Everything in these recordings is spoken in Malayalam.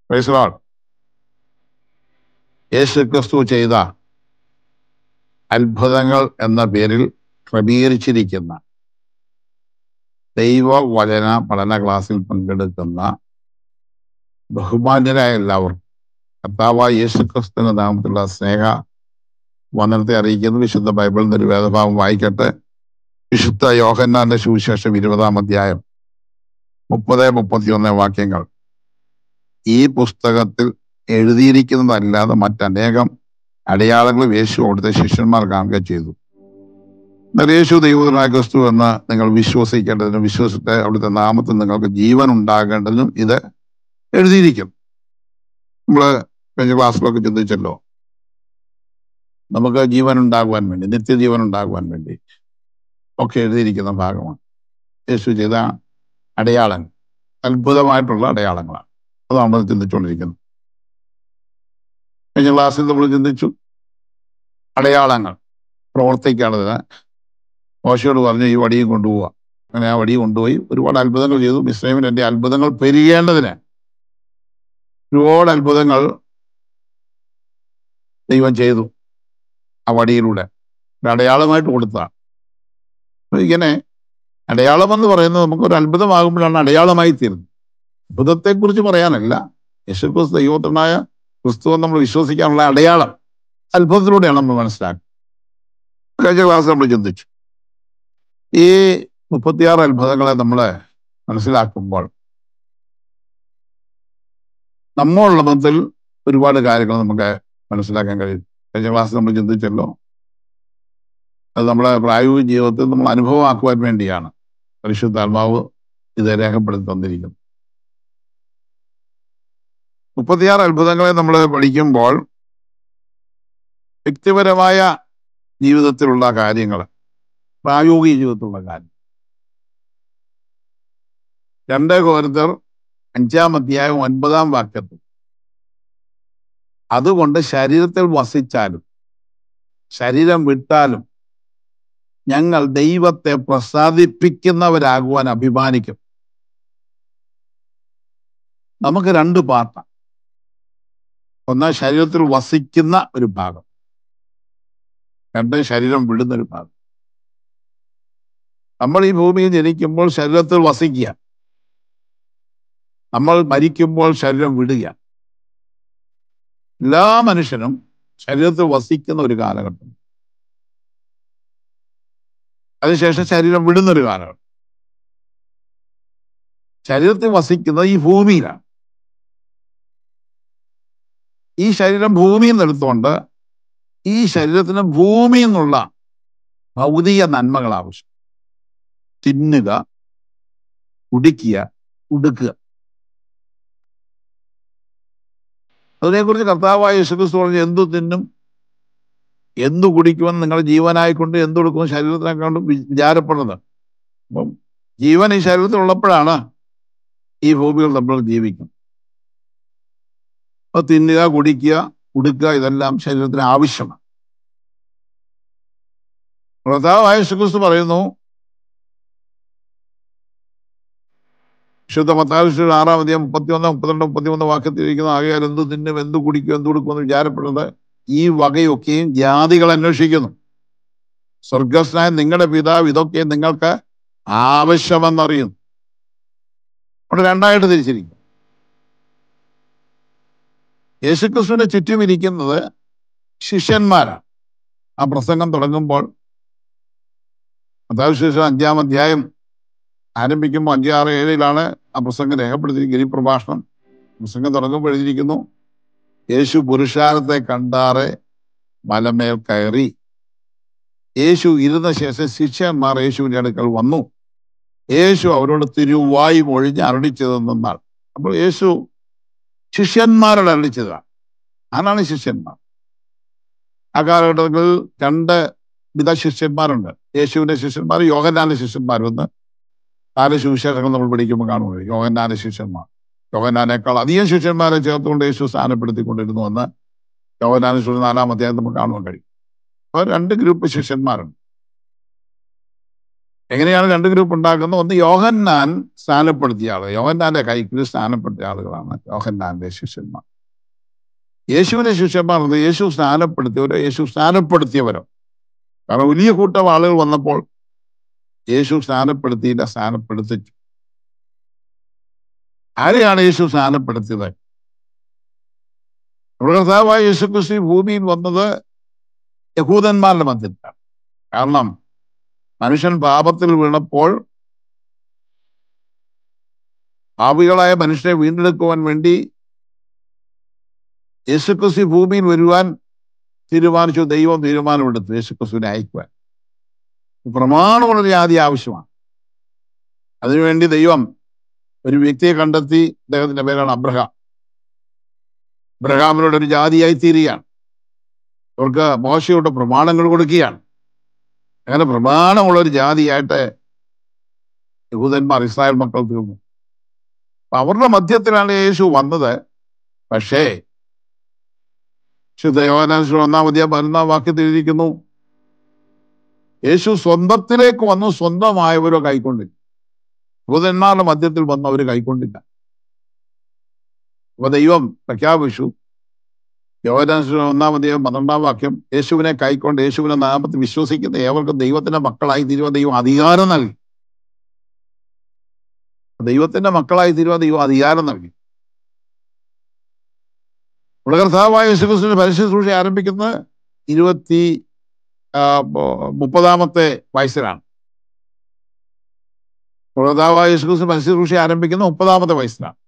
Praise the Lord. യേശു ക്രിസ്തു ചെയ്ത അത്ഭുതങ്ങൾ എന്ന പേരിൽ ക്രമീകരിച്ചിരിക്കുന്ന ദൈവവചന പഠന ക്ലാസ്സിൽ പങ്കെടുക്കുന്ന ബഹുമാന്യരായ എല്ലാവർക്കും കർത്താവായ യേശു ക്രിസ്തുവിന്റെ നാമത്തിലുള്ള സ്നേഹ വന്ദനത്തെ അറിയിക്കുന്നു വിശുദ്ധ ബൈബിളിന്റെ ഒരു വേദഭാഗം വായിക്കട്ടെ വിശുദ്ധ യോഹന്നാന്റെ സുവിശേഷം ഇരുപതാം അധ്യായം മുപ്പത് മുപ്പത്തിയൊന്ന് വാക്യങ്ങൾ ഈ പുസ്തകത്തിൽ എഴുതിയിരിക്കുന്നതല്ലാതെ മറ്റനേകം അടയാളങ്ങൾ യേശു അവിടുത്തെ ശിഷ്യന്മാർ കാണുക ചെയ്തു എന്നാൽ യേശു ദൈവനായ ക്രിസ്തു എന്ന് നിങ്ങൾ വിശ്വസിക്കേണ്ടതിനും വിശ്വസിച്ച് അവിടുത്തെ നാമത്തിൽ നിങ്ങൾക്ക് ജീവൻ ഉണ്ടാകേണ്ടതിനും ഇത് എഴുതിയിരിക്കും നമ്മള് കഴിഞ്ഞ ക്ലാസ്സിലൊക്കെ ചിന്തിച്ചല്ലോ നമുക്ക് ജീവൻ ഉണ്ടാകുവാൻ വേണ്ടി നിത്യജീവൻ ഉണ്ടാകുവാൻ വേണ്ടി ഒക്കെ എഴുതിയിരിക്കുന്ന ഭാഗമാണ് യേശു ചെയ്ത അടയാളങ്ങൾ അത്ഭുതമായിട്ടുള്ള അടയാളങ്ങളാണ് അത് നമ്മൾ ചിന്തിച്ചുകൊണ്ടിരിക്കുന്നത് കഴിഞ്ഞ ക്ലാസ്സിൽ നമ്മൾ ചിന്തിച്ചു അടയാളങ്ങൾ പ്രവർത്തിക്കേണ്ടതിന് മോശയോട് പറഞ്ഞു ഈ വടിയും കൊണ്ടുപോവുക അങ്ങനെ ആ വടി കൊണ്ടുപോയി ഒരുപാട് അത്ഭുതങ്ങൾ ചെയ്തു മിസ്ലൈമിൽ എൻ്റെ അത്ഭുതങ്ങൾ പെരുകേണ്ടതിന് ഒരുപാട് അത്ഭുതങ്ങൾ ദൈവം ചെയ്തു ആ വടിയിലൂടെ ഒരു അടയാളമായിട്ട് കൊടുത്തതാണ് അപ്പൊ ഇങ്ങനെ അടയാളം എന്ന് പറയുന്നത് നമുക്കൊരു അത്ഭുതമാകുമ്പോഴാണ് അടയാളമായി തീരുന്നത് അത്ഭുതത്തെക്കുറിച്ച് പറയാനല്ല യേശുക്രിസ്തു ദൈവത്തിനായ ക്രിസ്തു നമ്മൾ വിശ്വസിക്കാനുള്ള അടയാളം അത്ഭുതത്തിലൂടെയാണ് നമ്മൾ മനസ്സിലാക്കുന്നത് കഴിഞ്ഞ ക്ലാസ് നമ്മൾ ചിന്തിച്ചു ഈ മുപ്പത്തിയാറ് അത്ഭുതങ്ങളെ നമ്മൾ മനസ്സിലാക്കുമ്പോൾ നമ്മളുള്ള ബന്ധത്തിൽ ഒരുപാട് കാര്യങ്ങൾ നമുക്ക് മനസ്സിലാക്കാൻ കഴിയും കഴിഞ്ഞ ക്ലാസ് നമ്മൾ ചിന്തിച്ചല്ലോ അത് നമ്മുടെ പ്രായോഗിക ജീവിതത്തിൽ നമ്മൾ അനുഭവമാക്കുവാൻ വേണ്ടിയാണ് പരിശുദ്ധാത്മാവ് ഇത് രേഖപ്പെടുത്തി തന്നിരിക്കുന്നത് മുപ്പത്തിയാറ് അത്ഭുതങ്ങളെ നമ്മൾ പഠിക്കുമ്പോൾ വ്യക്തിപരമായ ജീവിതത്തിലുള്ള കാര്യങ്ങൾ പ്രായോഗിക ജീവിതത്തിലുള്ള കാര്യം രണ്ട് കോരുത്തർ അഞ്ചാം അധ്യായം ഒൻപതാം വാക്യത്തിൽ അതുകൊണ്ട് ശരീരത്തിൽ വസിച്ചാലും ശരീരം വിട്ടാലും ഞങ്ങൾ ദൈവത്തെ പ്രസാദിപ്പിക്കുന്നവരാകുവാൻ അഭിമാനിക്കും നമുക്ക് രണ്ട് പാർട്ടാണ് ഒന്ന് ശരീരത്തിൽ വസിക്കുന്ന ഒരു ഭാഗം രണ്ട് ശരീരം വിടുന്ന ഒരു ഭാഗം നമ്മൾ ഈ ഭൂമിയിൽ ജനിക്കുമ്പോൾ ശരീരത്തിൽ വസിക്കുക നമ്മൾ മരിക്കുമ്പോൾ ശരീരം വിടുക എല്ലാ മനുഷ്യനും ശരീരത്തിൽ വസിക്കുന്ന ഒരു കാലഘട്ടം അതിനുശേഷം ശരീരം വിടുന്ന ഒരു കാലഘട്ടം ശരീരത്തിൽ വസിക്കുന്നത് ഈ ഭൂമിയിലാണ് ഈ ശരീരം ഭൂമിയിൽ നിന്ന് എടുത്തുകൊണ്ട് ഈ ശരീരത്തിന് ഭൂമിയിൽ നിന്നുള്ള ഭൗതിക നന്മകൾ ആവശ്യം തിന്നുക കുടിക്കുക ഉടുക്കുക അതിനെക്കുറിച്ച് കർത്താവായ യേശുക്രിസ്തു പറഞ്ഞു എന്തു തിന്നും എന്തു കുടിക്കുമെന്ന് നിങ്ങൾ ജീവനായിക്കൊണ്ട് എന്തു കൊടുക്കുമെന്ന് ശരീരത്തിനെ കൊണ്ട് വിചാരപ്പെടുന്നത് അപ്പം ജീവൻ ഈ ശരീരത്തിൽ ഉള്ളപ്പോഴാണ് ഈ ഭൂമികൾ നമ്മൾ ജീവിക്കുന്നത് അപ്പൊ തിന്നുക കുടിക്കുക ഉടുക്കുക ഇതെല്ലാം ശരീരത്തിന് ആവശ്യമാണ് കർത്താവായ യേശുക്രിസ്തു പറയുന്നു വിശുദ്ധ മത്താവിശുദ്ധ ആറാം അധികം മുപ്പത്തിയൊന്ന് മുപ്പത്തിരണ്ട് മുപ്പത്തിമൂന്ന് വാക്യത്തിൽ ഇരിക്കുന്ന ആകെയാൽ എന്ത് തിന്നും എന്ത് കുടിക്കും എന്ത് കൊടുക്കുമെന്ന് വിചാരപ്പെടുന്നത് ഈ വകയൊക്കെയും ജാതികൾ അന്വേഷിക്കുന്നു സ്വർഗസ്നായ നിങ്ങളുടെ പിതാവ് ഇതൊക്കെ നിങ്ങൾക്ക് ആവശ്യമെന്നറിയുന്നു അവിടെ രണ്ടായിട്ട് തിരിച്ചിരിക്കും യേശുക്രിസ്തുവിന്റെ ചുറ്റും ഇരിക്കുന്നത് ശിഷ്യന്മാരാണ് ആ പ്രസംഗം തുടങ്ങുമ്പോൾ മത്താവിശേഷം അഞ്ചാം അധ്യായം ആരംഭിക്കുമ്പോൾ അഞ്ചാറ് ഏഴിലാണ് ആ പ്രസംഗം രേഖപ്പെടുത്തിയിരിക്കുന്നത് ഗിരിപ്രഭാഷണം പ്രസംഗം തുടങ്ങുമ്പോൾ എഴുതിയിരിക്കുന്നു യേശു പുരുഷാരത്തെ കണ്ടാറെ മലമേൽ കയറി യേശു ഇരുന്ന ശേഷം ശിഷ്യന്മാർ യേശുവിന്റെ അടുക്കൽ വന്നു യേശു അവരോട് തിരുവായി മൊഴിഞ്ഞ് അരളിച്ചതെന്നാണ് അപ്പോൾ യേശു ശിഷ്യന്മാരോട് അരളിച്ചതാണ് ആരാണ് ശിഷ്യന്മാർ ആ കാലഘട്ടത്തിൽ രണ്ട് വിധ ശിഷ്യന്മാരുണ്ട് യേശുവിന്റെ ശിഷ്യന്മാർ യോഗനാന്റെ ശിഷ്യന്മാരൊന്ന് നാല് സുവിശേഷങ്ങൾ നമ്മൾ പഠിക്കുമ്പോൾ കാണുന്നത് യോഗനാന്റെ ശിഷ്യന്മാർ യോഗനാനേക്കാൾ അധികം ശിഷ്യന്മാരെ ചേർത്തുകൊണ്ട് യേശു സ്ഥാനപ്പെടുത്തിക്കൊണ്ടിരുന്നു എന്ന് യോഗനാന ശിഷ്യൻ നാലാം അധ്യായം നമുക്ക് കാണുവാൻ കഴിയും അപ്പോൾ രണ്ട് ഗ്രൂപ്പ് ശിഷ്യന്മാരുണ്ട് എങ്ങനെയാണ് രണ്ട് ഗ്രൂപ്പ് ഉണ്ടാക്കുന്നത് ഒന്ന് യോഹന്നാൻ സ്ഥാനപ്പെടുത്തിയ ആളുകൾ യോഹന്നാന്റെ കൈക്കിൽ സ്ഥാനപ്പെടുത്തിയ ആളുകളാണ് യോഹന്നാന്റെ ശിഷ്യന്മാർ യേശുവിന്റെ ശിഷ്യന്മാർ എന്നത് യേശു സ്ഥാനപ്പെടുത്തിയവരോ യേശു സ്ഥാനപ്പെടുത്തിയവരോ കാരണം വലിയ കൂട്ടം ആളുകൾ വന്നപ്പോൾ യേശു സ്ഥാനപ്പെടുത്തിയില്ല സ്ഥാനപ്പെടുത്തിച്ചു ആരെയാണ് യേശു സ്ഥാനപ്പെടുത്തിയത് നമ്മുടെ കർത്താവായ യേശു ക്രിസ്തു ഈ ഭൂമിയിൽ വന്നത് യഹൂദന്മാരുടെ മധ്യത്തിലാണ് കാരണം മനുഷ്യൻ പാപത്തിൽ വീണപ്പോൾ പാപികളായ മനുഷ്യരെ വീണ്ടെടുക്കുവാൻ വേണ്ടി യേശുക്രിസ്തു ഈ ഭൂമിയിൽ വരുവാൻ തീരുമാനിച്ചു ദൈവം തീരുമാനമെടുത്തു യേശുക്രിസ്തുവിനെ അയക്കുവാൻ പ്രമാണമുള്ളൊരു ജാതി ആവശ്യമാണ് അതിനുവേണ്ടി ദൈവം ഒരു വ്യക്തിയെ കണ്ടെത്തി അദ്ദേഹത്തിന്റെ പേരാണ് അബ്രഹാം അബ്രഹാമിനോട് ഒരു ജാതിയായി തീരുകയാണ് അവർക്ക് മോശയുടെ പ്രമാണങ്ങൾ കൊടുക്കുകയാണ് അങ്ങനെ പ്രമാണമുള്ള ഒരു ജാതിയായിട്ട് യഹൂദന്മാർ ഇസ്രായേൽ മക്കൾ തീർന്നു അപ്പൊ അവരുടെ മധ്യത്തിലാണ് യേശു വന്നത് പക്ഷേ ശുദ്ധ യോഹനാൻസ് ഒന്നാം അധ്യായം പതിനൊന്നാം വാക്യത്തിൽ എഴുതിയിരിക്കുന്നു യേശു സ്വന്തത്തിലേക്ക് വന്നു സ്വന്തമായവരോ കൈക്കൊണ്ടില്ല യഹൂദന്മാരുടെ മധ്യത്തിൽ വന്നവർ കൈക്കൊണ്ടില്ല അപ്പൊ ദൈവം പ്രഖ്യാപിച്ചു യോഹനാൻസ് ഒന്നാം അധ്യായം പന്ത്രണ്ടാം വാക്യം യേശുവിനെ കൈക്കൊണ്ട് യേശുവിനെ നാമത്തിൽ വിശ്വസിക്കുന്ന ഏവർക്കും ദൈവത്തിന്റെ മക്കളായി തീരുവാൻ ദൈവം അധികാരം നൽകി ദൈവത്തിന്റെ മക്കളായി തീരുവാൻ ദൈവം അധികാരം നൽകി നമ്മുടെ കർത്താവായ യേശുക്രിസ്തുവിന്റെ പരിശുശ്രൂഷ ആരംഭിക്കുന്നത് ഇരുപത്തി ആ, മു- മുപ്പതാമത്തെ വയസ്സിലാണ് നമ്മുടെ കർത്താവായ യേശുക്രിസ്തു പരിശുശ്രൂഷ ആരംഭിക്കുന്ന മുപ്പതാമത്തെ വയസ്സിലാണ്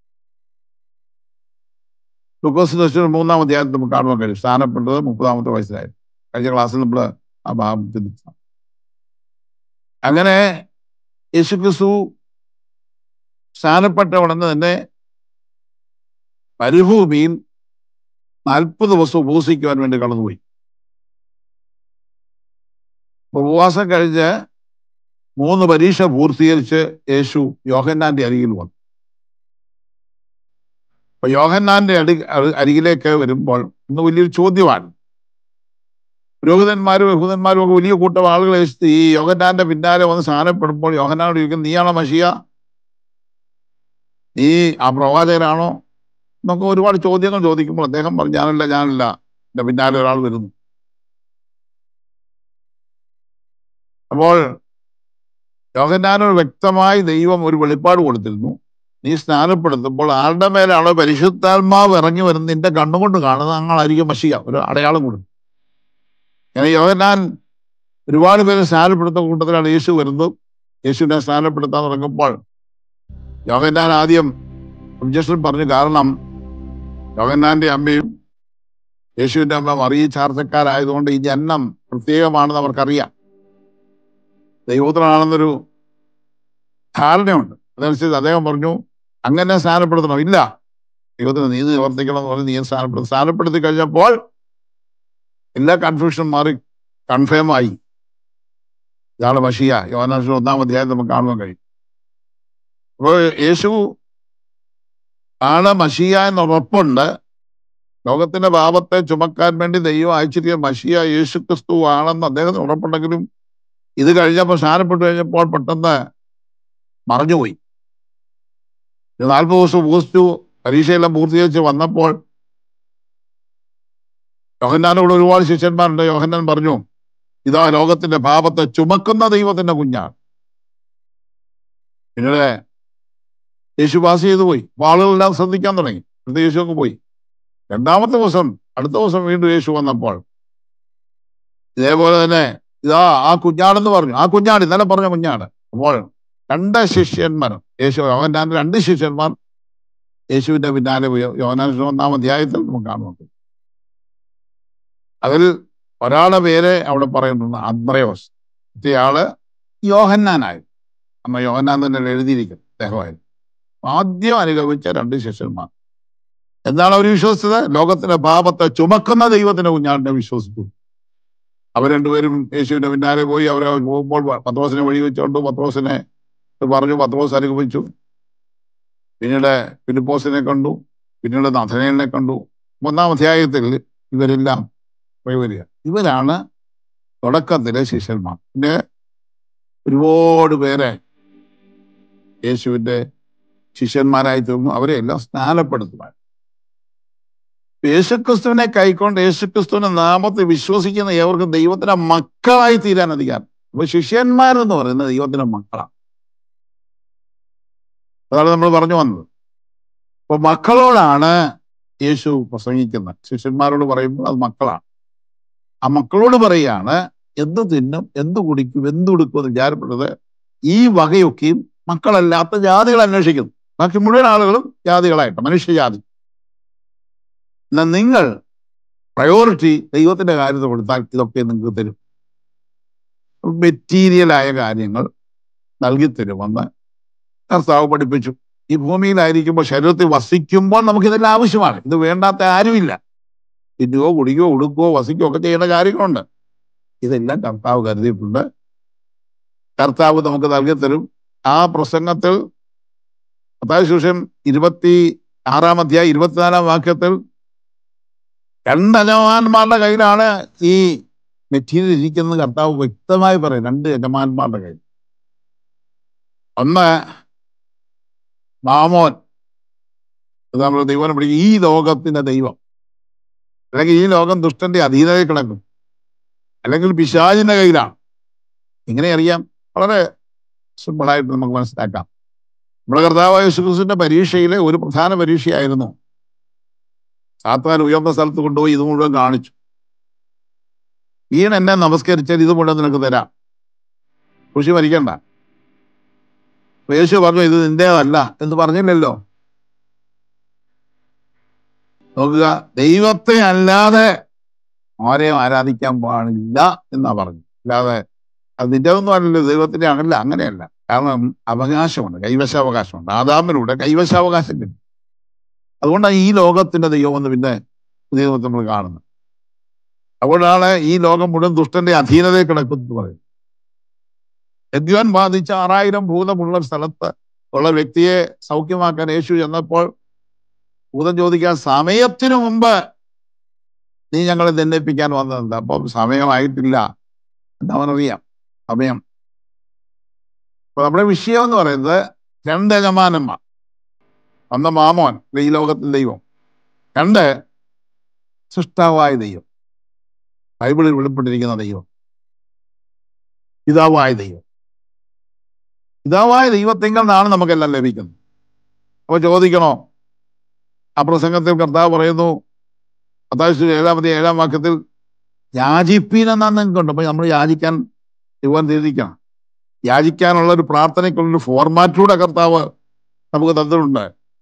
ലുക്കോസ് ദർശനം മൂന്നാം അധ്യായത്തിൽ നമുക്ക് കാണുവാൻ കഴിയും സ്ഥാനപ്പെട്ടത് മുപ്പതാമത്തെ വയസ്സിലായിരുന്നു കഴിഞ്ഞ ക്ലാസ്സിൽ നമ്മൾ ആ ഭാഗം ചിന്തിച്ചു അങ്ങനെ യേശുക്രിസ്തു സ്ഥാനപ്പെട്ട ഉടനെ തന്നെ മരുഭൂമിയിൽ നാൽപ്പത് ദിവസം ഉപവസിക്കുവാൻ വേണ്ടി കടന്നുപോയി ഉപവാസം കഴിഞ്ഞ് മൂന്ന് പരീക്ഷ പൂർത്തീകരിച്ച് യേശു യോഹന്നാന്റെ അരികിൽ വന്നു അപ്പൊ യോഹന്നാന്റെ അടി അ- അരികിലേക്ക് വരുമ്പോൾ ഇന്ന് വലിയൊരു ചോദ്യമാണ് പുരോഹിതന്മാരും യഹൂദന്മാരും ഒക്കെ വലിയ കൂട്ടം ആളുകൾ ഈ യോഹന്നാന്റെ പിന്നാലെ വന്ന് സ്ഥാനപ്പെടുമ്പോൾ യോഹന്നാനോട് ചോദിക്കും നീയാണോ മഷിയ നീ ആ പ്രവാചകനാണോ എന്നൊക്കെ ഒരുപാട് ചോദ്യങ്ങൾ ചോദിക്കുമ്പോൾ അദ്ദേഹം പറഞ്ഞു ഞാനല്ല ഞാനല്ല എന്റെ പിന്നാലെ ഒരാൾ വരുന്നു അപ്പോൾ യോഹന്നാനോട് വ്യക്തമായി ദൈവം ഒരു വെളിപ്പാട് കൊടുത്തിരുന്നു നീ സ്നാനപ്പെടുത്തുമ്പോൾ ആരുടെ മേലാണോ പരിശുദ്ധാത്മാവ് ഇറങ്ങി വരുന്നത് നിന്റെ കണ്ണുകൊണ്ട് കാണുന്നത് അങ്ങാളായിരിക്കും മഷിയ ഒരു അടയാളം കൊടുത്തു അങ്ങനെ യോഹന്നാൻ ഒരുപാട് പേര് സ്നാനപ്പെടുത്തുന്ന കൂട്ടത്തിലാണ് യേശു വരുന്നത് യേശുവിനെ സ്നാനപ്പെടുത്താൻ തുടങ്ങുമ്പോൾ യോഹന്നാൻ ആദ്യം ഒബ്ജക്ഷൻ പറഞ്ഞു കാരണം യോഹന്നാന്റെ അമ്മയും യേശുവിന്റെ അമ്മ മറിയ ചാർച്ചക്കാരായതുകൊണ്ട് ഈ ജന്മം പ്രത്യേകമാണെന്ന് അവർക്കറിയാം ദൈവോത്രനാണെന്നൊരു ധാരണയുണ്ട് അതനുസരിച്ച് അദ്ദേഹം പറഞ്ഞു അങ്ങനെ സ്ഥാനപ്പെടുത്തണം ഇല്ല ദൈവത്തിന് നീതി നിവർത്തിക്കണം എന്ന് പറഞ്ഞ് നീ സ്ഥാനപ്പെടുത്തും സ്ഥാനപ്പെടുത്തി കഴിഞ്ഞപ്പോൾ എല്ലാ കൺഫ്യൂഷനും മാറി കൺഫേം ആയി ഇയാള് മഷിയ യോനാശു ഒന്നാം അധ്യായം നമുക്ക് കാണുവാൻ കഴിയും അപ്പോൾ യേശു ആണ് മഷിയ എന്ന് ഉറപ്പുണ്ട് ലോകത്തിന്റെ പാപത്തെ ചുമക്കാൻ വേണ്ടി ദൈവം അയച്ചിരിക്കുന്ന മഷിയ യേശു ക്രിസ്തു ആണെന്ന് അദ്ദേഹത്തിന് ഉറപ്പുണ്ടെങ്കിലും ഇത് കഴിഞ്ഞപ്പോൾ സ്ഥാനപ്പെട്ടു കഴിഞ്ഞപ്പോൾ പെട്ടെന്ന് മറഞ്ഞുപോയി ഇത് നാൽപ്പത് ദിവസം ഉപസിച്ചു പരീക്ഷയെല്ലാം പൂർത്തീകരിച്ച് വന്നപ്പോൾ യോഹന്നാനോട് ഒരുപാട് ശിഷ്യന്മാരുണ്ട് യോഹന്നാൻ പറഞ്ഞു ഇതാ ലോകത്തിന്റെ പാപത്തെ ചുമക്കുന്ന ദൈവത്തിന്റെ കുഞ്ഞാണ് പിന്നീട് യേശു പാസ് ചെയ്തു പോയി അപ്പൊ ആളുകളെല്ലാം ശ്രദ്ധിക്കാൻ തുടങ്ങി അടുത്ത യേശു അങ്ങ് പോയി രണ്ടാമത്തെ ദിവസം അടുത്ത ദിവസം വീണ്ടും യേശു വന്നപ്പോൾ ഇതേപോലെ തന്നെ ഇതാ ആ കുഞ്ഞാടെന്ന് പറഞ്ഞു ആ കുഞ്ഞാട് ഇന്നലെ പറഞ്ഞ കുഞ്ഞാട് അപ്പോൾ രണ്ട് ശിഷ്യന്മാർ യേശു യോഹന്നാന്റെ രണ്ട് ശിഷ്യന്മാർ യേശുവിന്റെ പിന്നാലെ പോയി യോഹന്നാൻ ഒന്നാം അധ്യായത്തിൽ നമുക്ക് കാണുന്നുണ്ട് അതിൽ ഒരാളുടെ പേര് അവിടെ പറയുന്നുണ്ട് അന്ത്രയോസ് മറ്റേയാള് യോഹന്നാനായി അമ്മ യോഹന്നാൻ തന്നെ എഴുതിയിരിക്കും അദ്ദേഹമായിരുന്നു ആദ്യം അനുഗമിച്ച രണ്ട് ശിഷ്യന്മാർ എന്താണ് അവർ വിശ്വസിച്ചത് ലോകത്തിന്റെ പാപത്തെ ചുമക്കുന്ന ദൈവത്തിന്റെ കുഞ്ഞാടിനെ വിശ്വസിച്ചു അവർ രണ്ടുപേരും യേശുവിന്റെ പിന്നാലെ പോയി അവരെ പോകുമ്പോൾ പത്രോസിനെ വഴി വെച്ചുകൊണ്ട് പത്രോസിനെ പറഞ്ഞു പത്രോസ് അനുഗമിച്ചു പിന്നീട് ഫിലിപ്പോസിനെ കണ്ടു പിന്നീട് നഥനേലിനെ കണ്ടു ഒന്നാം അധ്യായത്തിൽ ഇവരെല്ലാം പോയി വരിക ഇവരാണ് തുടക്കത്തിലെ ശിഷ്യന്മാർ പിന്നെ ഒരുപാട് പേരെ യേശുവിന്റെ ശിഷ്യന്മാരായി തീർന്നു അവരെ എല്ലാം സ്നാനപ്പെടുത്തുവാൻ യേശുക്രിസ്തുവിനെ കൈക്കൊണ്ട് യേശുക്രിസ്തുവിന്റെ നാമത്തെ വിശ്വസിക്കുന്ന ഏവർക്കും ദൈവത്തിന്റെ മക്കളായി തീരാൻ അധികാരം അപ്പൊ ശിഷ്യന്മാരെന്ന് പറയുന്നത് ദൈവത്തിന്റെ മക്കളാണ് അതാണ് നമ്മൾ പറഞ്ഞു വന്നത് അപ്പൊ മക്കളോടാണ് യേശു പ്രസംഗിക്കുന്നത് ശിഷ്യന്മാരോട് പറയുമ്പോൾ അത് മക്കളാണ് ആ മക്കളോട് പറയാണ് എന്ത് തിന്നും എന്ത് കുടിക്കും എന്ത് കൊടുക്കും എന്ന് വിചാരപ്പെട്ടത് ഈ വകയൊക്കെയും മക്കളല്ലാത്ത ജാതികൾ അന്വേഷിക്കുന്നു ബാക്കി മുഴുവൻ ആളുകളും ജാതികളായിട്ട് മനുഷ്യജാതി എന്നാൽ നിങ്ങൾ പ്രയോറിറ്റി ദൈവത്തിന്റെ കാര്യത്തിൽ കൊടുത്താൽ ഇതൊക്കെ നിങ്ങൾക്ക് തരും മെറ്റീരിയലായ കാര്യങ്ങൾ നൽകി തരുമെന്ന് കർത്താവ് പഠിപ്പിച്ചു ഈ ഭൂമിയിലായിരിക്കുമ്പോൾ ശരീരത്തിൽ വസിക്കുമ്പോൾ നമുക്ക് ഇതെല്ലാം ആവശ്യമാണ് ഇത് വേണ്ടാത്ത ആരുമില്ല തിന്നുകയോ കുടിക്കുകയോ ഉടുക്കുകയോ വസിക്കുകയോ ഒക്കെ ചെയ്യേണ്ട കാര്യങ്ങളുണ്ട് ഇതെല്ലാം കർത്താവ് കരുതിയിട്ടുണ്ട് കർത്താവ് നമുക്ക് നൽകി തരും ആ പ്രസംഗത്തിൽ ശേഷം ഇരുപത്തി ആറാം അധ്യായം ഇരുപത്തിനാലാം വാക്യത്തിൽ രണ്ട് യജമാന്മാരുടെ കയ്യിലാണ് ഈ മെറ്റീരിയൽ ഇരിക്കുന്നത് കർത്താവ് വ്യക്തമായി പറയും രണ്ട് യജമാന്മാരുടെ കയ്യിൽ ഒന്ന് മാമോൻ ഇത് നമ്മൾ ദൈവനെ പിടിക്കും ഈ ലോകത്തിന്റെ ദൈവം അല്ലെങ്കിൽ ഈ ലോകം ദുഷ്ടന്റെ അധീനതയിൽ കിടക്കും അല്ലെങ്കിൽ പിശാചിന്റെ കയ്യിലാണ് എങ്ങനെ അറിയാം വളരെ സിമ്പിളായിട്ട് നമുക്ക് മനസ്സിലാക്കാം നമ്മുടെ കർത്താവായ യേശുക്രിസ്തുവിന്റെ പരീക്ഷയിലെ ഒരു പ്രധാന പരീക്ഷയായിരുന്നു സാത്താൻ ഉയർന്ന സ്ഥലത്ത് കൊണ്ടുപോയി ഇത് മുഴുവൻ കാണിച്ചു വീണ് എന്നെ നമസ്കരിച്ചാൽ ഇത് മുഴുവൻ നിനക്ക് തരാം കൃഷി മരിക്കണ്ട അപ്പൊ യേശു പറഞ്ഞു ഇത് നിന്റേതല്ല എന്ന് പറഞ്ഞില്ലല്ലോ നോക്കുക ദൈവത്തെ അല്ലാതെ ആരെയും ആരാധിക്കാൻ പാടില്ല എന്നാ പറഞ്ഞു അല്ലാതെ അത് നിന്റേതൊന്നും അല്ലല്ലോ ദൈവത്തിന്റെ അല്ല അങ്ങനെയല്ല കാരണം അവകാശമുണ്ട് കൈവശാവകാശമുണ്ട് ആദാമിലൂടെ കൈവശാവകാശം കിട്ടും അതുകൊണ്ടാണ് ഈ ലോകത്തിന്റെ ദൈവം എന്ന് പിന്നെ ദൈവത്തെ നമ്മൾ കാണുന്നത് അതുകൊണ്ടാണ് ഈ ലോകം മുഴുവൻ ദുഷ്ടന്റെ അധീനതയിൽ കിടക്കുന്നത് പറയുന്നത് യദ്വാൻ ബാധിച്ച ആറായിരം ഭൂതമുള്ള ഒരു സ്ഥലത്ത് ഉള്ള വ്യക്തിയെ സൗഖ്യമാക്കാൻ യേശു ചെന്നപ്പോൾ ഭൂതം ചോദിക്കാൻ സമയത്തിനു മുമ്പ് നീ ഞങ്ങളെ ദണ്ഡിപ്പിക്കാൻ വന്നതെന്ത് അപ്പം സമയമായിട്ടില്ല എന്ന് അവനറിയാം സമയം അപ്പൊ നമ്മുടെ വിഷയം എന്ന് പറയുന്നത് രണ്ട് യജമാനന്മാർ ഒന്ന് മാമോൻ ഈ ലോകത്തിൽ ദൈവം രണ്ട് സൃഷ്ടാവായ ദൈവം ബൈബിളിൽ വെളിപ്പെട്ടിരിക്കുന്ന ദൈവം പിതാവായ ദൈവം പിതാവായ ദൈവത്തിങ്കിൽ നിന്നാണ് നമുക്കെല്ലാം ലഭിക്കുന്നത് അപ്പൊ ചോദിക്കണോ ആ പ്രസംഗത്തിൽ കർത്താവ് പറയുന്നു പത്താഴ്ച ഏഴാമത്തെ ഏഴാം വാക്യത്തിൽ യാചിപ്പീൻ എന്നാണ് നിങ്ങൾക്കുണ്ട് അപ്പൊ നമ്മൾ യാചിക്കാൻ ദൈവം തിരിക്കണം യാചിക്കാനുള്ള ഒരു പ്രാർത്ഥനയ്ക്കുള്ളൊരു ഫോർമാറ്റിലൂടെ കർത്താവ് നമുക്ക് തന്നിട്ടുണ്ട്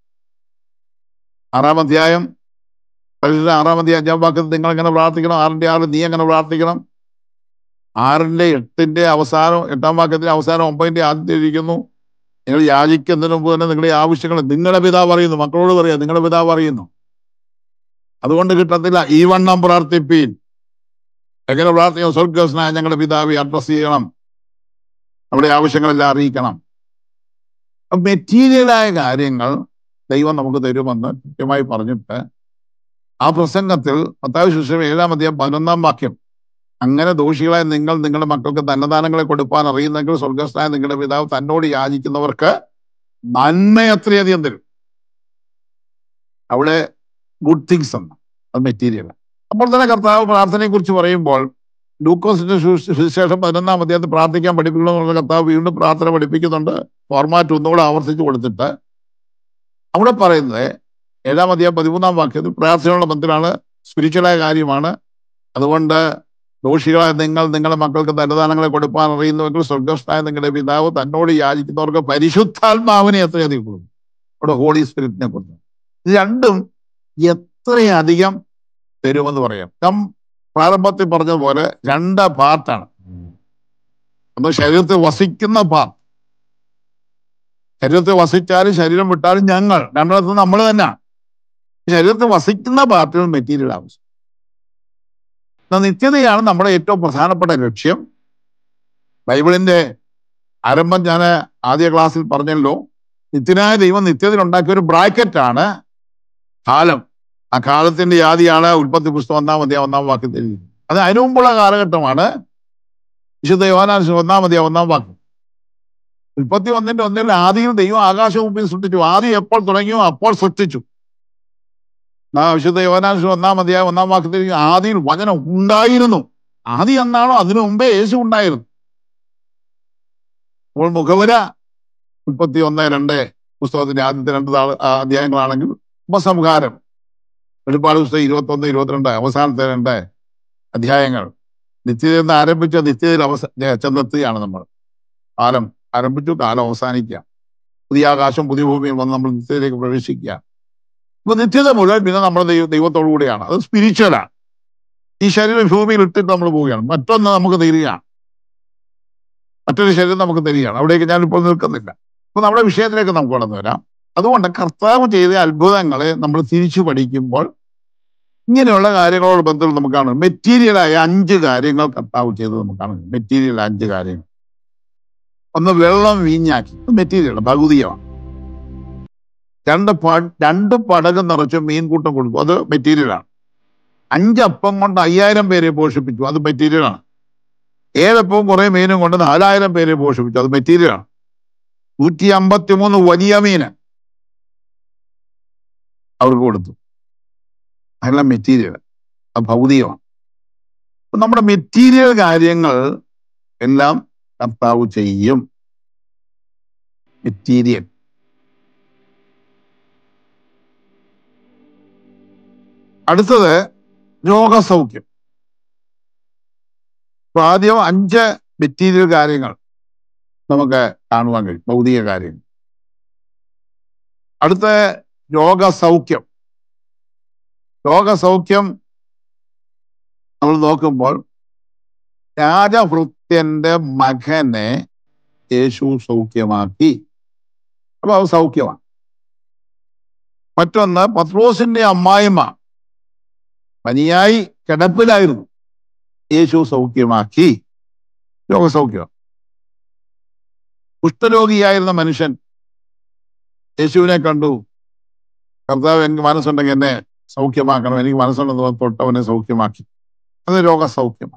ആറാം അധ്യായം പരിശുദ്ധ ആറാം അധ്യായം അഞ്ചാം വാക്യത്തിൽ നിങ്ങൾ എങ്ങനെ പ്രാർത്ഥിക്കണം ആറിന്റെ ആറ് നീ എങ്ങനെ പ്രാർത്ഥിക്കണം ആറിന്റെ എട്ടിന്റെ അവസാനം എട്ടാം വാക്യത്തിന്റെ അവസാനം ഒമ്പതിന്റെ ആദ്യത്തിൽ ഇരിക്കുന്നു നിങ്ങൾ യാചിക്കുന്നതിന് മുമ്പ് തന്നെ നിങ്ങളുടെ ആവശ്യങ്ങൾ നിങ്ങളുടെ പിതാവ് അറിയുന്നു മക്കളോട് പറയാം നിങ്ങളുടെ പിതാവ് അറിയുന്നു അതുകൊണ്ട് കിട്ടത്തില്ല ഈ വണ്ണം പ്രാർത്ഥിപ്പീൻ എങ്ങനെ പ്രാർത്ഥിക്കണം സ്വർഗസ്നായ ഞങ്ങളുടെ പിതാവെ അഡ്രസ് ചെയ്യണം നമ്മുടെ ആവശ്യങ്ങളെല്ലാം അറിയിക്കണം മെറ്റീരിയലായ കാര്യങ്ങൾ ദൈവം നമുക്ക് തരുമെന്ന് കൃത്യമായി പറഞ്ഞിട്ട് ആ പ്രസംഗത്തിൽ പത്താവ് ശിശു ഏഴാം അധ്യായം പതിനൊന്നാം വാക്യം അങ്ങനെ ദോഷികളായ നിങ്ങൾ നിങ്ങളുടെ മക്കൾക്ക് ധനദാനങ്ങളെ കൊടുപ്പാൻ അറിയുന്നെങ്കിൽ സ്വർഗസ്നായ നിങ്ങളുടെ പിതാവ് തന്നോട് യാചിക്കുന്നവർക്ക് നന്മ എത്രയധികം തരും അവിടെ ഗുഡ് തിങ്സ് എന്ന് അത് മെറ്റീരിയൽ അപ്പോൾ തന്നെ കർത്താവ് പ്രാർത്ഥനയെ കുറിച്ച് പറയുമ്പോൾ ലൂക്കോസിന്റെ സുവിശേഷം പതിനൊന്നാം അധ്യായത്തിൽ പ്രാർത്ഥിക്കാൻ പഠിപ്പിക്കണമെന്നുള്ള കർത്താവ് വീണ്ടും പ്രാർത്ഥന പഠിപ്പിക്കുന്നുണ്ട് ഫോർമാറ്റ് ഒന്നുകൂടെ ആവർത്തിച്ച് കൊടുത്തിട്ട് അവിടെ പറയുന്നത് ഏഴാം അധ്യായം പതിമൂന്നാം വാക്യത്തിൽ പ്രാർത്ഥനയുള്ള ബന്ധത്തിലാണ് സ്പിരിച്വലായ കാര്യമാണ് അതുകൊണ്ട് ദോഷികളായ നിങ്ങൾ നിങ്ങളുടെ മക്കൾക്ക് ധനദാനങ്ങളെ കൊടുപ്പാൻ അറിയുന്നുവെങ്കിൽ സ്വർഗസ്ഥായ നിങ്ങളുടെ പിതാവ് തന്നോട് യാചിക്കുന്നവർക്ക് പരിശുദ്ധാത്മാവിനെ എത്രയധികം കൊടുക്കും അവിടെ ഹോളി സ്പിരിറ്റിനെ കൊടുക്കും ഇത് രണ്ടും എത്രയധികം തരുമെന്ന് പറയാം കം പ്രാരംഭത്തിൽ പറഞ്ഞതുപോലെ രണ്ട് പാർട്ടാണ് ഒന്ന് ശരീരത്തിൽ വസിക്കുന്ന പാർട്ട് ശരീരത്തിൽ വസിച്ചാലും ശരീരം വിട്ടാലും ഞങ്ങൾ രണ്ടിടത്ത് നമ്മൾ തന്നെയാണ് ശരീരത്തിൽ വസിക്കുന്ന പാർട്ടികൾ മെറ്റീരിയൽ ആവശ്യം നിത്യതയാണ് നമ്മുടെ ഏറ്റവും പ്രധാനപ്പെട്ട ലക്ഷ്യം ബൈബിളിന്റെ ആരംഭം ഞാൻ ആദ്യ ക്ലാസ്സിൽ പറഞ്ഞല്ലോ നിത്യനായ ദൈവം നിത്യതയിൽ ഉണ്ടാക്കിയ ഒരു ബ്രാക്കറ്റാണ് കാലം ആ കാലത്തിന്റെ യാതിയാണ് ഉൽപ്പത്തി പുസ്തകം ഒന്നാം അധ്യായം ഒന്നാം വാക്യത്തിൽ അത് അതിനു മുമ്പുള്ള കാലഘട്ടമാണ് വിശുദ്ധ യോനാൻ ഒന്നാം അധ്യായം ഒന്നാം വാക്യം ഉൽപ്പത്തി ഒന്നിന്റെ ഒന്നിൽ ആദ്യം ദൈവം ആകാശവും ഭൂമിയും സൃഷ്ടിച്ചു ആദ്യം എപ്പോൾ തുടങ്ങിയോ അപ്പോൾ സൃഷ്ടിച്ചു ആ വിശുദ്ധ യോനാശു ഒന്നാം അധ്യായം ഒന്നാം വാക്യത്തിൽ ആദ്യം വചനം ഉണ്ടായിരുന്നു ആദ്യം എന്നാണോ അതിനു മുമ്പേ യേശു ഉണ്ടായിരുന്നു അപ്പോൾ മുഖവര മുപ്പത്തി ഒന്ന് രണ്ട് പുസ്തകത്തിന്റെ ആദ്യത്തെ രണ്ട് താള് ആ അധ്യായങ്ങളാണെങ്കിൽ ഉപസംഹാരം വെളിപ്പാട് പുസ്തകം ഇരുപത്തി ഒന്ന് ഇരുപത്തിരണ്ട് അവസാനത്തെ രണ്ട് അധ്യായങ്ങൾ നിത്യതയിൽ നിന്ന് ആരംഭിച്ച നിത്യതയിൽ അവസ ചെന്നെത്തുകയാണ് നമ്മൾ കാലം ആരംഭിച്ചു കാലം അവസാനിക്കുക പുതിയ ആകാശം പുതിയ ഭൂമിയിൽ വന്ന് നമ്മൾ നിത്യതയിലേക്ക് പ്രവേശിക്കുക അപ്പൊ നിത്യത മുഴുവൻ പിന്നെ നമ്മുടെ ദൈവ ദൈവത്തോടു കൂടിയാണ് അത് സ്പിരിച്വലാണ് ഈ ശരീരം ഭൂമിയിൽ ഇട്ടിട്ട് നമ്മൾ പോവുകയാണ് മറ്റൊന്ന് നമുക്ക് തരികയാണ് മറ്റൊരു ശരീരം നമുക്ക് തരികയാണ് അവിടേക്ക് ഞാൻ ഇപ്പോൾ നിൽക്കുന്നില്ല അപ്പൊ നമ്മുടെ വിഷയത്തിലേക്ക് നമുക്ക് കടന്നു വരാം അതുകൊണ്ട് കർത്താവ് ചെയ്ത അത്ഭുതങ്ങളെ നമ്മൾ തിരിച്ചു പഠിക്കുമ്പോൾ ഇങ്ങനെയുള്ള കാര്യങ്ങളോട് ബന്ധത്തിൽ നമുക്ക് കാണും മെറ്റീരിയലായ അഞ്ച് കാര്യങ്ങൾ കർത്താവ് ചെയ്തത് നമുക്ക് കാണും മെറ്റീരിയൽ അഞ്ച് കാര്യങ്ങൾ ഒന്ന് വെള്ളം വീഞ്ഞാക്കി മെറ്റീരിയൽ ഭൗതികമാണ് രണ്ട് പ രണ്ട് പടകം നിറച്ച് മീൻകൂട്ടം കൊടുത്തു അത് മെറ്റീരിയലാണ് അഞ്ചപ്പം കൊണ്ട് അയ്യായിരം പേരെ പോഷിപ്പിച്ചു അത് മെറ്റീരിയലാണ് ഏഴപ്പവും കുറെ മീനും കൊണ്ട് നാലായിരം പേരെ പോഷിപ്പിച്ചു അത് മെറ്റീരിയലാണ് നൂറ്റി അമ്പത്തി മൂന്ന് വലിയ മീന് അവർക്ക് കൊടുത്തു അതെല്ലാം മെറ്റീരിയൽ അത് ഭൗതികമാണ് അപ്പൊ നമ്മുടെ മെറ്റീരിയൽ കാര്യങ്ങൾ എല്ലാം കർത്താവ് ചെയ്യും മെറ്റീരിയൽ അടുത്തത് രോഗസൗഖ്യം അപ്പൊ ആദ്യം അഞ്ച് മെറ്റീരിയൽ കാര്യങ്ങൾ നമുക്ക് കാണുവാൻ കഴിയും ഭൗതിക കാര്യങ്ങൾ അടുത്ത രോഗസൗഖ്യം രോഗസൗഖ്യം നമ്മൾ നോക്കുമ്പോൾ രാജഭൃത്യന്റെ മകനെ യേശു സൗഖ്യമാക്കി അപ്പൊ അത് സൗഖ്യമാണ് മറ്റൊന്ന് പത്രോസിന്റെ അമ്മായിമ്മ പനിയായി കിടപ്പിലായിരുന്നു യേശു സൗഖ്യമാക്കി രോഗസൗഖ്യം കുഷ്ഠരോഗിയായിരുന്ന മനുഷ്യൻ യേശുവിനെ കണ്ടു കർത്താവ് എനിക്ക് മനസ്സുണ്ടെങ്കിൽ എന്നെ സൗഖ്യമാക്കണം എനിക്ക് മനസ്സുണ്ടെന്ന് തൊട്ടവനെ സൗഖ്യമാക്കി അത് രോഗസൗഖ്യമാണ്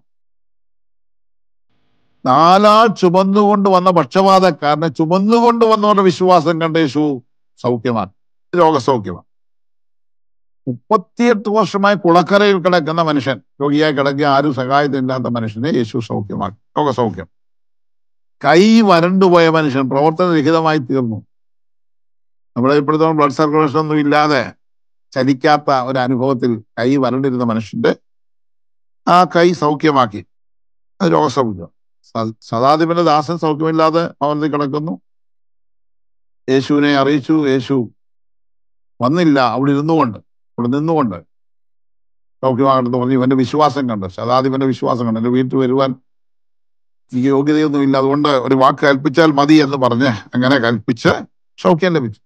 നാലാൾ ചുമന്നുകൊണ്ട് വന്ന പക്ഷപാതക്കാരനെ ചുമന്നുകൊണ്ട് വന്നവരുടെ വിശ്വാസം കണ്ട് യേശു സൗഖ്യമാക്കി രോഗസൗഖ്യമാണ് മുപ്പത്തിയെട്ട് വർഷമായി കുളക്കരയിൽ കിടക്കുന്ന മനുഷ്യൻ രോഗിയായി കിടക്കുക ആരും സഹായത്തിനില്ലാത്ത മനുഷ്യനെ യേശു സൗഖ്യമാക്കി രോഗസൗഖ്യം കൈ വരണ്ടുപോയ മനുഷ്യൻ പ്രവർത്തനരഹിതമായി തീർന്നു നമ്മുടെ ഇപ്പോഴത്തെ ബ്ലഡ് സർക്കുലേഷൻ ഒന്നും ഇല്ലാതെ ചലിക്കാത്ത ഒരു അനുഭവത്തിൽ കൈ വരണ്ടിരുന്ന മനുഷ്യന്റെ ആ കൈ സൗഖ്യമാക്കി അത് രോഗസൗഖ്യം സദാധിപന്റെ ദാസൻ സൗഖ്യമില്ലാതെ ഭവനത്തിൽ കിടക്കുന്നു യേശുവിനെ അറിയിച്ചു യേശു വന്നില്ല അവിടെ ഇരുന്നുകൊണ്ട് അവിടെ നിന്നുകൊണ്ട് സൗഖ്യമാകട്ടെന്ന് പറഞ്ഞു ഇവന്റെ വിശ്വാസം കണ്ട് ശതാധിപന്റെ വിശ്വാസം കണ്ട് എന്റെ വീട്ടിൽ വരുവാൻ എനിക്ക് യോഗ്യതയൊന്നും ഇല്ല അതുകൊണ്ട് ഒരു വാക്ക് കൽപ്പിച്ചാൽ മതി എന്ന് പറഞ്ഞ് അങ്ങനെ കൽപ്പിച്ച് സൗഖ്യം ലഭിച്ചു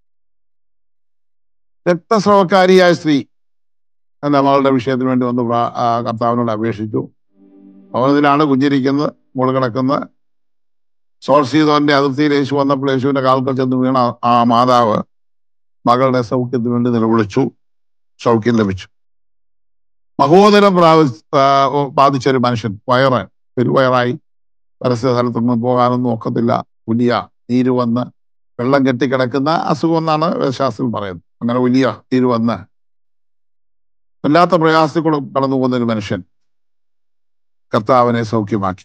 രക്തസ്രവക്കാരിയായ സ്ത്രീ എന്റെ മകളുടെ വിഷയത്തിന് വേണ്ടി വന്ന് പ്രാ- ആ കർത്താവിനോട് അപേക്ഷിച്ചു ഭവനത്തിലാണ് കുഞ്ഞിരിക്കുന്നത് മോള് കിടക്കുന്നത് സോൾസീതോന്റെ അതിർത്തിയിൽ യേശു വന്നപ്പോൾ യേശുവിന്റെ കാൽക്കൽ ചെന്ന് വീണ ആ മാതാവ് മകളുടെ സൗഖ്യത്തിന് വേണ്ടി നിലവിളിച്ചു സൗഖ്യം ലഭിച്ചു മഹോദരം പ്രാപി ആ, ബാധിച്ച ഒരു മനുഷ്യൻ വയറ് പെരുവയറായി പരസ്യ സ്ഥലത്തൊന്നും പോകാനൊന്നും ഒക്കത്തില്ല വലിയ നീര് വന്ന് വെള്ളം കെട്ടിക്കിടക്കുന്ന അസുഖം എന്നാണ് വേദശാസ്ത്രം പറയുന്നത് അങ്ങനെ വലിയ നീര് വന്ന് വല്ലാത്ത പ്രയാസത്തിൽ കൂടെ കടന്നു പോകുന്ന ഒരു മനുഷ്യൻ കർത്താവിനെ സൗഖ്യമാക്കി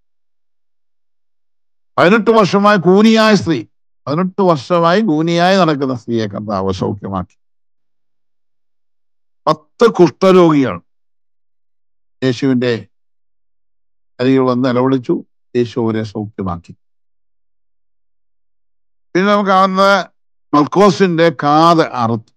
പതിനെട്ട് വർഷമായി കൂനിയായ സ്ത്രീ പതിനെട്ട് വർഷമായി കൂനിയായി നടക്കുന്ന സ്ത്രീയെ കർത്താവ് സൗഖ്യമാക്കി പത്ത് കുഷ്ഠരോഗികൾ യേശുവിന്റെ അരികിൽ വന്ന് നിലവിളിച്ചു യേശു അവരെ സൗഖ്യമാക്കി പിന്നെ നമുക്ക് കാണുന്നത് മൽക്കോസിന്റെ കാത് അറുത്തു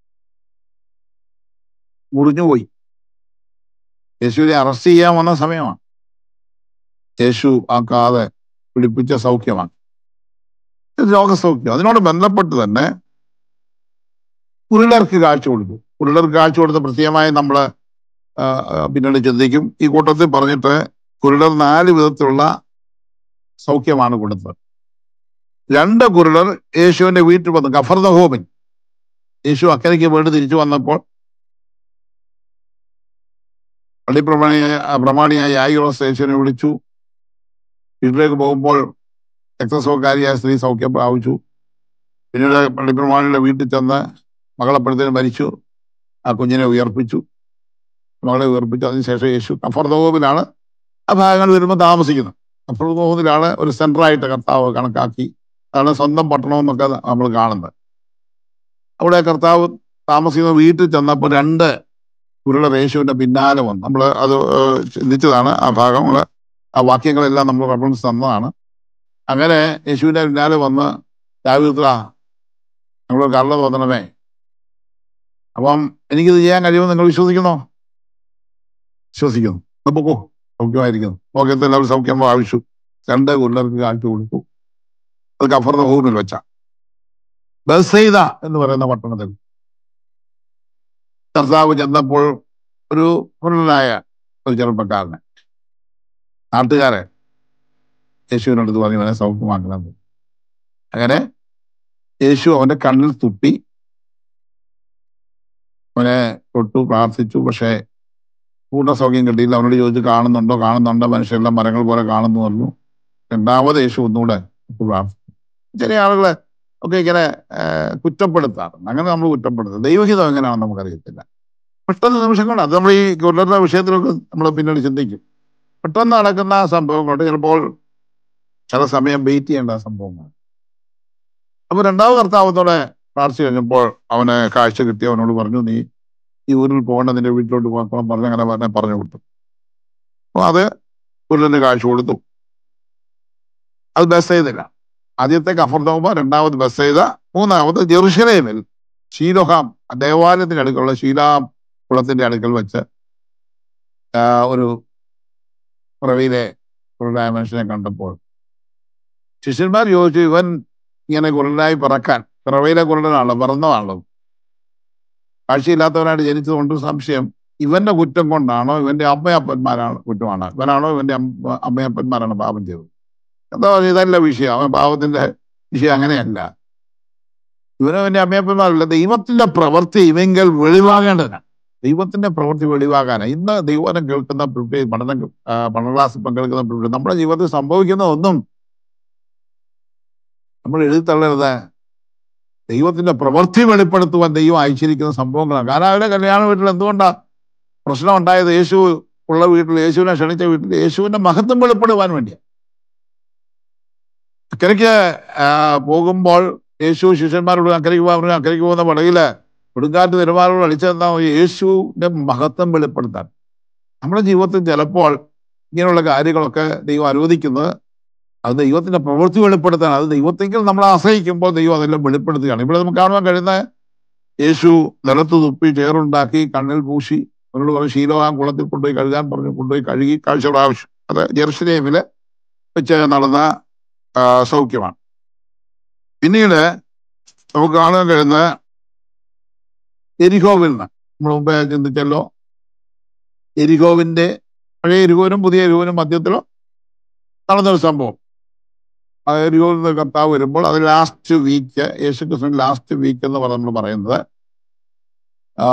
മുറിഞ്ഞുപോയി യേശുവിനെ അറസ്റ്റ് ചെയ്യാൻ വന്ന സമയമാണ് യേശു ആ കാത് പിടിപ്പിച്ച സൗഖ്യമാണ് ഇത് രോഗസൗഖ്യം അതിനോട് ബന്ധപ്പെട്ട് തന്നെ കുരുടർക്ക് കാഴ്ച കൊടുത്തു കുരുടർക്ക് കാഴ്ച കൊടുത്ത പ്രത്യേകമായി നമ്മൾ പിന്നീട് ചിന്തിക്കും ഈ കൂട്ടത്തിൽ പറഞ്ഞിട്ട് കുരുടർ നാല് വിധത്തിലുള്ള സൗഖ്യമാണ് കൊടുത്തത് രണ്ട് കുരുടർ യേശുവിന്റെ വീട്ടിൽ വന്നു ഗഫർദഹോമിൻ യേശു അക്കരയ്ക്ക് വേണ്ടി തിരിച്ചു വന്നപ്പോൾ പള്ളിപ്രമാണിയായ പ്രമാണിയായ ആയിറോസ് യേശുവിനെ വിളിച്ചു വീട്ടിലേക്ക് പോകുമ്പോൾ രക്തസ്വകാരിയായ സ്ത്രീ സൗഖ്യം പ്രാപിച്ചു പിന്നീട് പള്ളിപ്രമാണിയുടെ വീട്ടിൽ ചെന്ന് മകളപ്പെടുത്തിന് മരിച്ചു ആ കുഞ്ഞിനെ ഉയർപ്പിച്ചു മകളെ ഉയർപ്പിച്ചു അതിനുശേഷം യേശു കഫർദോബിലാണ് ആ ഭാഗങ്ങൾ വരുമ്പോൾ താമസിക്കുന്നത് കഫർദോബിലാണ് ഒരു സെന്ററായിട്ട് കർത്താവ് കണക്കാക്കി അതാണ് സ്വന്തം പട്ടണം എന്നൊക്കെ നമ്മൾ കാണുന്നത് അവിടെ കർത്താവ് താമസിക്കുന്ന വീട്ടിൽ ചെന്നപ്പോൾ രണ്ട് കുരുള യേശുവിന്റെ പിന്നാലെ വന്നു നമ്മൾ അത് ഏഹ്, ചിന്തിച്ചതാണ് ആ ഭാഗം നമ്മള് ആ വാക്യങ്ങളെല്ലാം നമ്മൾ റെഫറൻസ് തന്നതാണ് അങ്ങനെ യേശുവിന്റെ പിന്നാലെ വന്ന് ദാവീദ്ര നമ്മൾ കരുണ തോന്നണമേ അപ്പം എനിക്കിത് ചെയ്യാൻ കഴിയുമെന്ന് നിങ്ങൾ വിശ്വസിക്കുന്നോ വിശ്വസിക്കുന്നു എന്നാ പൊക്കോ സൗഖ്യമായിരിക്കുന്നു ലോകത്തെ എല്ലാവരും സൗഖ്യം ആവശ്യം രണ്ട് കുരുളർക്ക് കാഴ്ച കൊടുത്തു അത് കഫർന്ന ഭൂമിയിൽ വെച്ച ബസൈദ എന്ന് പറയുന്ന പട്ടണത്തിൽ കർത്താവ് ചെന്നപ്പോൾ ഒരു കുരുടനായ ഒരു ചെറുപ്പക്കാരനെ നാട്ടുകാരെ യേശുവിനടുത്ത് പറഞ്ഞു ഇവനെ സൗഖ്യമാക്കണം അങ്ങനെ യേശു അവന്റെ കണ്ണിൽ തുപ്പി അവനെ തൊട്ടു പ്രാർത്ഥിച്ചു പക്ഷേ പൂർണ്ണ സൗഖ്യം കിട്ടിയില്ല അവനോട് ചോദിച്ചു കാണുന്നുണ്ടോ കാണുന്നുണ്ടോ മനുഷ്യരെല്ലാം മരങ്ങൾ പോലെ കാണുന്നു പറഞ്ഞു രണ്ടാമത് യേശു ഒന്നുകൂടെ തൊട്ടു പ്രാർത്ഥിച്ചു ചില ആളുകളെ ഒക്കെ ഇങ്ങനെ ഏഹ്, കുറ്റപ്പെടുത്താറുണ്ട് അങ്ങനെ നമ്മൾ കുറ്റപ്പെടുത്തുന്നത് ദൈവഹിതം എങ്ങനെയാണെന്ന് നമുക്കറിയത്തില്ല പെട്ടെന്ന് നിമിഷം കൊണ്ട് അത് നമ്മൾ ഈ കൊല്ലരുടെ വിഷയത്തിലൊക്കെ നമ്മൾ പിന്നീട് ചിന്തിക്കും പെട്ടെന്ന് നടക്കുന്ന സംഭവങ്ങളുണ്ട് ചിലപ്പോൾ ചില സമയം വെയിറ്റ് ചെയ്യേണ്ട സംഭവങ്ങൾ അപ്പൊ രണ്ടാമത് കർത്താവത്തോടെ പ്രാർത്ഥിച്ചു കഴിഞ്ഞപ്പോൾ അവന് കാഴ്ച കിട്ടി അവനോട് പറഞ്ഞു നീ ഈ ഊരിൽ പോകേണ്ട നിന്റെ വീട്ടിലോട്ട് പോകണം പറഞ്ഞ് അങ്ങനെ പറഞ്ഞ പറഞ്ഞു വിട്ടു അപ്പൊ അത് കുരുടന് കാഴ്ച കൊടുത്തു അത് ബസ് ചെയ്തില്ല ആദ്യത്തെ കഫർദോമ രണ്ടാമത് ബസ് ചെയ്ത മൂന്നാമത് ജെറുസലേമിൽ ഷീലോഹാം ദേവാലയത്തിന്റെ അടുക്കുള്ള ഷീലാം കുളത്തിന്റെ അടുക്കൽ വെച്ച് ആ, ഒരു പുറവിലെ കുരുടായ മനുഷ്യനെ കണ്ടപ്പോൾ ശിഷ്യന്മാർ ചോദിച്ചു ഇവൻ ഇങ്ങനെ കുരുടനായി പിറക്കാൻ പിറവയിലെ കുരുടനാണല്ലോ പിറന്നതാണല്ലോ കാഴ്ചയില്ലാത്തവനായിട്ട് ജനിച്ചതുകൊണ്ട് സംശയം ഇവന്റെ കുറ്റം കൊണ്ടാണോ ഇവന്റെ അമ്മയപ്പന്മാരാണ് കുറ്റമാണോ ഇവനാണോ ഇവന്റെ അമ്മ- അമ്മയപ്പന്മാരാണ് പാപം ചെയ്തത് എന്താ പറയുക ഇതല്ല വിഷയം അവൻ പാപത്തിന്റെ വിഷയം അങ്ങനെയല്ല ഇവനും അവന്റെ അമ്മയപ്പന്മാരല്ല ദൈവത്തിന്റെ പ്രവൃത്തി ഇവങ്കൽ വെളിവാകേണ്ടതിനാണ് ദൈവത്തിന്റെ പ്രവൃത്തി വെളിവാകാനാണ് ഇന്ന് ദൈവനം കേൾക്കുന്ന പ്രിപ്പയർ പഠനം ആ, പഠന ക്ലാസ് പങ്കെടുക്കുന്ന പ്രിപ്പയർ നമ്മുടെ ജീവിതത്തിൽ സംഭവിക്കുന്ന ഒന്നും നമ്മൾ എഴുതി തള്ളരുത് ദൈവത്തിന്റെ പ്രവൃത്തി വെളിപ്പെടുത്തുവാൻ ദൈവം അയച്ചിരിക്കുന്ന സംഭവങ്ങളാണ് കാരണം അവരുടെ കല്യാണ വീട്ടിൽ എന്തുകൊണ്ടാ പ്രശ്നം ഉണ്ടായത് യേശു ഉള്ള വീട്ടിൽ യേശുവിനെ ക്ഷണിച്ച വീട്ടിൽ യേശുവിന്റെ മഹത്വം വെളിപ്പെടുവാൻ വേണ്ടിയാണ് അക്കരയ്ക്ക് ആ, പോകുമ്പോൾ യേശു ശിഷ്യന്മാരോട് അക്കരയ്ക്ക് പോകാൻ അക്കരയ്ക്ക് പോകുന്ന പടകില് കൊടുങ്കാറ്റ് തിരുമാലോട് അടിച്ചെന്നാ യേശുവിന്റെ മഹത്വം വെളിപ്പെടുത്താൻ നമ്മുടെ ജീവിതത്തിൽ ചിലപ്പോൾ ഇങ്ങനെയുള്ള കാര്യങ്ങളൊക്കെ ദൈവം അനുവദിക്കുന്നത് അത് ദൈവത്തിന്റെ പ്രവൃത്തി വെളിപ്പെടുത്താൻ അത് ദൈവത്തെങ്കിൽ നമ്മൾ ആശ്രയിക്കുമ്പോൾ ദൈവം അതെല്ലാം വെളിപ്പെടുത്തുകയാണ് ഇവിടെ നമുക്ക് കാണുവാൻ കഴിയുന്ന യേശു നിലത്ത് തുപ്പി ചേറുണ്ടാക്കി കണ്ണിൽ പൂശി അവരോട് പറഞ്ഞു ശീലവാൻ കുളത്തിൽ കൊണ്ടുപോയി കഴുകാൻ പറഞ്ഞു കൊണ്ടുപോയി കഴുകി കാഴ്ച പ്രാവശ്യം അത് ജെറുസലേമില് വെച്ച് നടന്ന ആ, സൗഖ്യമാണ് പിന്നീട് നമുക്ക് കാണാൻ കഴിയുന്ന എരിഹോവിൽ നിന്ന് നമ്മൾ മുമ്പേ ചിന്തിച്ചല്ലോ എരിഹോവിന്റെ പഴയ എരിഹോവിനും പുതിയ എരിഹോവിനും മധ്യത്തിലോ നടന്നൊരു സംഭവം ആ എരിഹോവിൽ നിന്ന് കർത്താവ് വരുമ്പോൾ അത് ലാസ്റ്റ് വീക്ക് യേശുക്രിസ്തുവിന്റെ ലാസ്റ്റ് വീക്ക് എന്ന് പറഞ്ഞ് നമ്മൾ പറയുന്നത് ആ,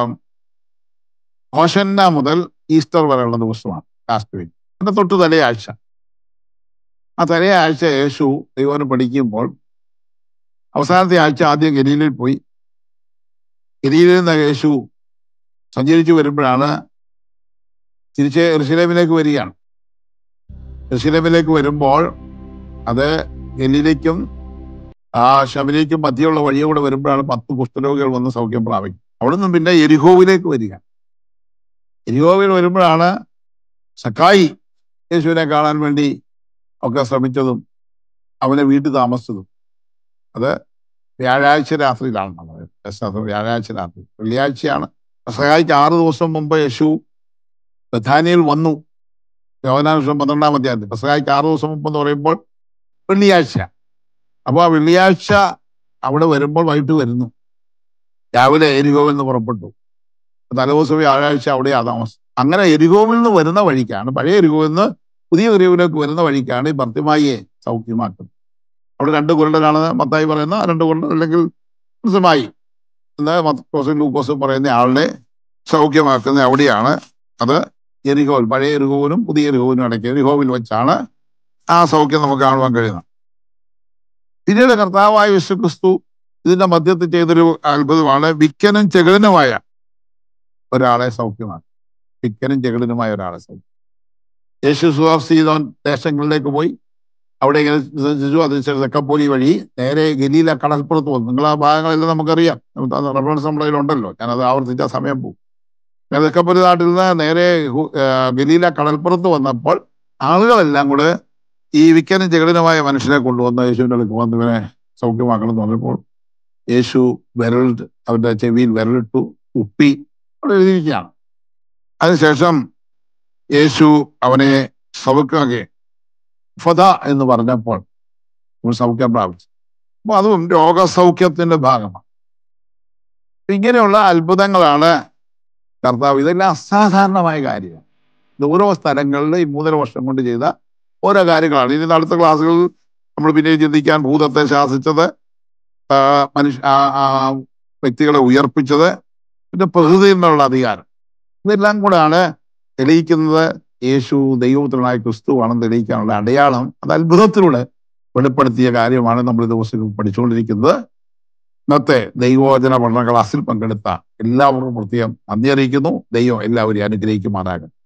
ഹോഷന്ന മുതൽ ഈസ്റ്റർ വരെയുള്ള ദിവസമാണ് ലാസ്റ്റ് വീക്ക് അതിന്റെ തൊട്ട് തലയാഴ്ച ആ തലയാഴ്ച യേശു ദൈവനെ പഠിക്കുമ്പോൾ അവസാനത്തെ ആഴ്ച ആദ്യം ഗലീലിൽ പോയി ഗലീലിൽ നിന്ന് യേശു സഞ്ചരിച്ചു വരുമ്പോഴാണ് തിരിച്ച് എറുസലേമിലേക്ക് വരികയാണ് എറുസലേമിലേക്ക് വരുമ്പോൾ അത് ഗലീലേക്കും ആ ശബരിക്കും മധ്യയുള്ള വഴിയൂടെ വരുമ്പോഴാണ് പത്ത് കുഷ്ഠരോഗികൾ വന്ന് സൗഖ്യം പ്രാപിക്കും അവിടെ നിന്നും പിന്നെ എരിഹോവിലേക്ക് വരിക എരിഹോവിൽ വരുമ്പോഴാണ് സക്കായി യേശുവിനെ കാണാൻ വേണ്ടി ഒക്കെ ശ്രമിച്ചതും അവനെ വീട്ടിൽ താമസിച്ചതും അത് വ്യാഴാഴ്ച രാത്രിയിലാണ് നമ്മൾ പെസഹ വ്യാഴാഴ്ച രാത്രി വെള്ളിയാഴ്ചയാണ് പെസഹായിക്ക് ആറ് ദിവസം മുമ്പ് യേശു ബഥാനിയിൽ വന്നു യോഹനാനുഷം പന്ത്രണ്ടാം അധ്യായത്തിൽ പെസഹായിക്ക് ആറ് ദിവസം മുമ്പ് എന്ന് പറയുമ്പോൾ വെള്ളിയാഴ്ച അപ്പോൾ ആ വെള്ളിയാഴ്ച അവിടെ വരുമ്പോൾ വൈകിട്ട് വരുന്നു രാവിലെ എരികോവിൽ നിന്ന് പുറപ്പെട്ടു തലേദിവസം വ്യാഴാഴ്ച അവിടെ താമസം അങ്ങനെ എരികോവിൽ നിന്ന് വരുന്ന വഴിക്കാണ് പഴയ എരികോവിൽ നിന്ന് പുതിയ എരിവിലേക്ക് വരുന്ന വഴിക്കാണ് ഈ ഭർത്തിമായിയെ സൗഖ്യമാക്കുന്നത് അവിടെ രണ്ട് കുരുടനാണ് മത്തായി പറയുന്ന ആ രണ്ട് കുരുടൻ അല്ലെങ്കിൽ ഭർത്തിമായി എന്ന് മത്തോസും ലൂക്കോസും പറയുന്ന ആളിനെ സൗഖ്യമാക്കുന്ന അവിടെയാണ് അത് എരിഹോവിൽ പഴയ എരിഹോവിനും പുതിയ എരിഹോവിനും ഇടയ്ക്ക് എരിഹോവിൽ വെച്ചാണ് ആ സൗഖ്യം നമുക്ക് കാണുവാൻ കഴിയുന്നത് പിന്നീട് കർത്താവായ യേശു ക്രിസ്തു ഇതിന്റെ മധ്യത്തിൽ ചെയ്തൊരു അത്ഭുതമാണ് വിക്കനും ചെകിടനുമായ ഒരാളെ സൗഖ്യമാണ് വിക്കനും ചെകിടനുമായ ഒരാളെ സൗഖ്യം യേശു സുഹാസീതോൻ ദേശങ്ങളിലേക്ക് പോയി അവിടെ ഇങ്ങനെ സഞ്ചരിച്ചു അതിനുശേഷം തെക്കപ്പോലി വഴി നേരെ ഗലീല കടൽപ്പുറത്ത് വന്നു നിങ്ങൾ ആ ഭാഗങ്ങളെല്ലാം നമുക്കറിയാം റെഫറൻസ് നമ്മുടെ കയ്യിലുണ്ടല്ലോ ഞാനത് ആവർത്തിച്ച സമയം പോകും ഞാൻ തെക്കപ്പൊലി നാട്ടിൽ നിന്ന് നേരെ ഹു- ആ, ഗലീല കടൽപ്പുറത്ത് വന്നപ്പോൾ ആളുകളെല്ലാം കൂടെ ഈ വിക്കനും ജഗടനുമായ മനുഷ്യനെ കൊണ്ടുവന്ന് യേശുവിൻ്റെ അടുക്ക് വന്ന് ഇവനെ സൗഖ്യമാക്കണം എന്ന് പറഞ്ഞപ്പോൾ യേശു വിരലിട്ട് അവരുടെ ചെവിയിൽ വിരലിട്ടു ഉപ്പി അവിടെ എഴുതിയിരിക്കുകയാണ് അതിനുശേഷം യേശു അവനെ സൗഖ്യമാക്കി ഫത എന്ന് പറഞ്ഞപ്പോൾ അവൻ സൗഖ്യം പ്രാപിച്ചു അപ്പൊ അതും രോഗസൗഖ്യത്തിന്റെ ഭാഗമാണ് അപ്പൊ ഇങ്ങനെയുള്ള അത്ഭുതങ്ങളാണ് കർത്താവ് ഇതെല്ലാം അസാധാരണമായ കാര്യമാണ് ഇത് ഓരോ സ്ഥലങ്ങളിൽ ഈ മൂന്നര വർഷം കൊണ്ട് ചെയ്ത ഓരോ കാര്യങ്ങളാണ് ഇനി അടുത്ത ക്ലാസ്സുകളിൽ നമ്മൾ പിന്നെ ചിന്തിക്കാൻ ഭൂതത്തെ ശാസിച്ചത് ആ, മനുഷ്യ ആ, ആ, വ്യക്തികളെ ഉയർപ്പിച്ചത് പിന്നെ പ്രകൃതിയിൽ നിന്നുള്ള അധികാരം ഇതെല്ലാം കൂടാണ് തെളിയിക്കുന്നത് യേശു ദൈവപുത്രനായ ക്രിസ്തുവാണെന്ന് തെളിയിക്കാനുള്ള അടയാളം അത് അത്ഭുതത്തിലൂടെ വെളിപ്പെടുത്തിയ കാര്യമാണ് നമ്മൾ ഈ ദിവസങ്ങൾ പഠിച്ചുകൊണ്ടിരിക്കുന്നത് ഇന്നത്തെ ദൈവവചന പഠന ക്ലാസ്സിൽ പങ്കെടുത്ത എല്ലാവർക്കും പ്രത്യേകം നന്ദി അറിയിക്കുന്നു ദൈവം എല്ലാവരെയും അനുഗ്രഹിക്കുമാറാകട്ടെ